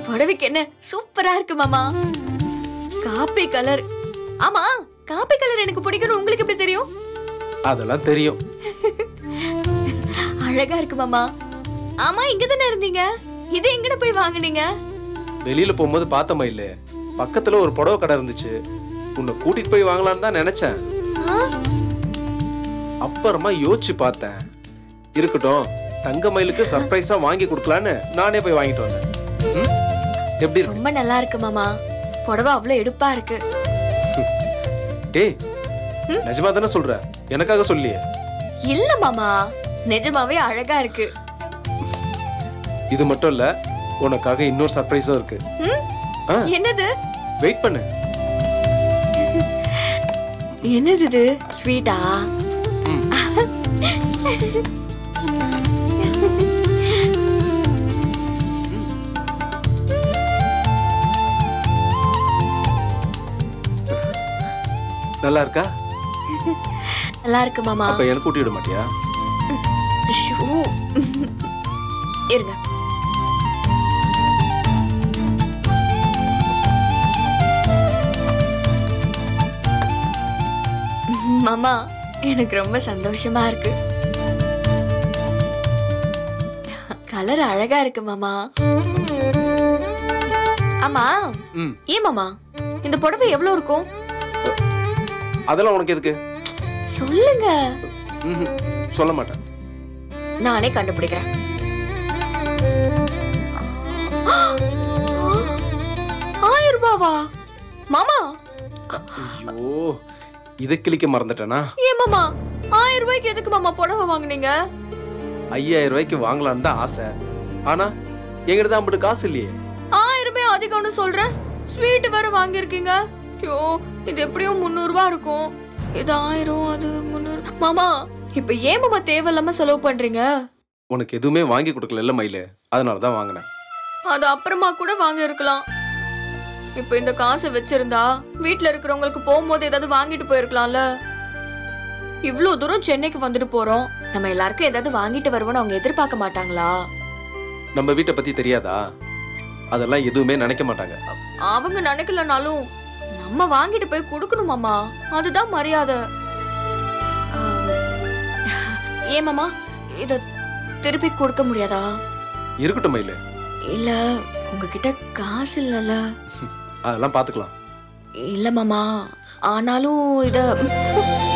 புடவைக்கு என்ன சூப்பரா இருக்கு மாமா காப்பி கலர் ஆமா காப்பி கலர் எனக்கு பிடிக்கும் உங்களுக்கு எப்படி தெரியும் அதெல்லாம் தெரியும் அழகா இருக்கு மாமா ஆமா இங்க தானே இருந்தீங்க இது எங்கட போய் வாங்குனீங்க வெளியில போகும்போது பார்த்த மயிலு பக்கத்துல ஒரு புடவை கடை இருந்துச்சு உன்னை கூட்டிட்டு போய் வாங்கலாம்னு தான் நினைச்சேன் ஆ, அப்புறமா யோசிச்சு பார்த்தேன் இருக்கட்டும் தங்க மயிலுக்கு சர்ப்ரைஸா வாங்கி கொடுக்கலான்னு நானே போய் வாங்கிட்டு வந்தேன் ம்? எப்படி இருக்கு ரொம்ப நல்லா இருக்கு மாமா புடவை அவ்வளவு எடுப்பா இருக்கு ஏய் நிஜமா தானே சொல்ற எனக்காக சொல்லியே இல்ல மாமா நிஜமாவே அழகா இருக்கு இது மட்டும் இல்ல உனக்காக இன்னொரு சர்ப்ரைஸும் இருக்கு ம்? ஆ. என்னது வெயிட் பண்ணு என்னது இது ஸ்வீட்டா ம். நல்லா இருக்கா நல்லா இருக்கு மாமா அப்ப எனக்கு கூட்டி விட மாட்டியா ஐயோ. இருங்க மாமா எனக்கு ரொம்ப சந்தோஷமா இருக்கு கலர் அழகா இருக்கு மாமா ஆமா ம் ஏன் மாமா இந்த புடவை எவ்வளவு இருக்கும் அதெல்லாம் உனக்கு எதுக்கு சொல்லுங்க ம்ஹும். சொல்ல மாட்டேன் நானே கண்டுபிடிக்கிறேன் ஆயிரம் ரூபாவா மாமா ஐயோ இதை கிளிக்க மறந்துட்டேனா ஏன் மாமா ஆயிரம் ரூபாய்க்கு எதுக்கு மாமா புடவை வாங்குனீங்க ஐயாயிரம் ரூபாய்க்கு வாங்கலான்னு தான் ஆசை ஆனா எங்கிட்ட தான் அப்படி காசு இல்லையே ஆயிரமே அதிகம்னு சொல்றேன் ஸ்வீட் வேற வாங்கியிருக்கீங்க ஐயோ இது எப்படியும் முந்நூறு ரூபாய் இருக்கும் இது ஆயிரம் அது முந்நூறு மாமா இப்ப ஏன் மாமா தேவையில்லாம செலவு பண்றீங்க உனக்கு எதுவுமே வாங்கி கொடுக்கல மயிலு அதனால தான் வாங்கினேன் அது அப்புறமா கூட வாங்கி இருக்கலாம் இப்ப இந்த காசை வச்சிருந்தா வீட்ல இருக்கிறவங்களுக்கு போகும்போது ஏதாவது வாங்கிட்டு போயிருக்கலாம்ல இவ்ளோ தூரம் சென்னைக்கு வந்துட்டு போறோம் நம்ம எல்லாருக்கும் ஏதாவது வாங்கிட்டு வருவோம்னு அவங்க எதிர்பார்க்க மாட்டாங்களா நம்ம வீட்டை பத்தி தெரியாதா அதெல்லாம் எதுவுமே நினைக்க மாட்டாங்க அவங்க நினைக்கலனாலும் நம்ம வாங்கிட்டு போய் கொடுக்கணும் மாமா அதுதான் மரியாதை ஆம். ஏன் மாமா இத திருப்பி கொடுக்க முடியாதா இருக்கட்டும் மயிலு இல்ல உங்ககிட்ட காசு இல்லல அதெல்லாம் பாத்துக்கலாம் இல்ல மாமா ஆனாலும் இத